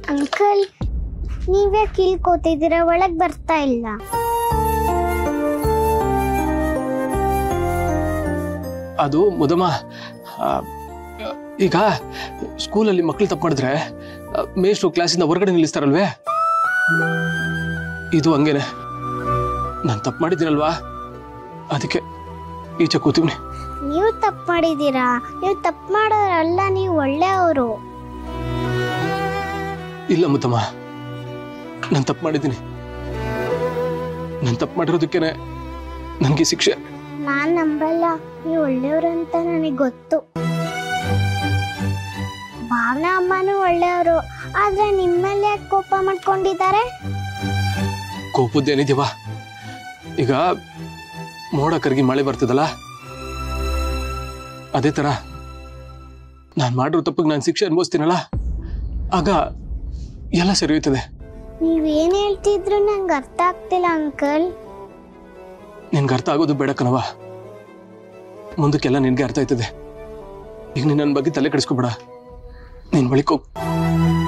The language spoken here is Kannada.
ಅಂಕಲ್ ನೀವ್ಯಾಕೆ ಇಲ್ಲಿ ಕೂತಿದ್ದೀರಾ ಒಳಗ್ ಬರ್ತಾ ಇಲ್ಲ ಅದು ಮುದಮ್ಮ ಆ, ಈಗ ಸ್ಕೂಲಲ್ಲಿ ಮಕ್ಕಳು ತಪ್ಪು ಮಾಡಿದ್ರೆ ಆ, ಮೇಷ್ಟ್ರು ಕ್ಲಾಸಿಂದ ಹೊರಗಡೆ ನಿಲ್ಲಿಸ್ತಾರಲ್ವೇ ಇದು ಹಂಗೇನೆ ನಾನು ತಪ್ಪು ಮಾಡಿದ್ದೀನಲ್ವಾ ಅದಕ್ಕೆ ಈಚೆ ಕೂತೀವಿ ನೀವು ತಪ್ಪು ಮಾಡಿದ್ದೀರಾ ನೀವು ತಪ್ಪು ಮಾಡೋರಲ್ಲ ನೀವು ಒಳ್ಳೆಯವರು ಇಲ್ಲ ಮುತ್ತಮ್ಮ ನಾನು ತಪ್ಪು ಮಾಡಿದ್ದೀನಿ ನಾನು ತಪ್ಪು ಮಾಡಿರೋದಕ್ಕೇನೆ ನನಗೆ ಶಿಕ್ಷೆ ನಾನ್ ನಂಬಲ್ಲ ನೀವು ಒಳ್ಳೆಯವರು ಅಂತ ನನಗೆ ಗೊತ್ತು ಭಾವನಾ ಅಮ್ಮನೂ ಒಳ್ಳೆಯವರು ಆದ್ರೆ ನಿಮ್ಮಲ್ಲಿ ಯಾಕೆ ಕೋಪ ಮಾಡ್ಕೊಂಡಿದ್ದಾರೆ ಕೋಪದ್ದೇನಿದೀವ ಈಗ ಮೋಡ ಕರಗಿ ಮಳೆ ಬರ್ತದಲ್ಲ ಅದೇ ತರ ನಾನು ಮಾಡಿರೋ ತಪ್ಪಿಗೆ ನಾನು ಶಿಕ್ಷೆ ಅನುಭವಿಸ್ತೀನಲ್ಲ ಆಗ ಎಲ್ಲ ಸರಿ ಹೋಯ್ತದೆ ನೀವೇನ್ ಹೇಳ್ತಿದ್ರು ನಂಗೆ ಅರ್ಥ ಆಗ್ತಿಲ್ಲ ಅಂಕಲ್ ನಿನ್ಗೆ ಅರ್ಥ ಆಗೋದು ಬೇಡ ಕಣವ ಮುಂದಕ್ಕೆಲ್ಲ ನಿನ್ಗೆ ಅರ್ಥ ಆಯ್ತದೆ ಈಗ ನೀನ್ ನನ್ನ ಬಗ್ಗೆ ತಲೆ ಕೆಡಿಸ್ಕೊಬೇಡ ನೀನ್ ಬಳಿಕ್ ಹೋಗ್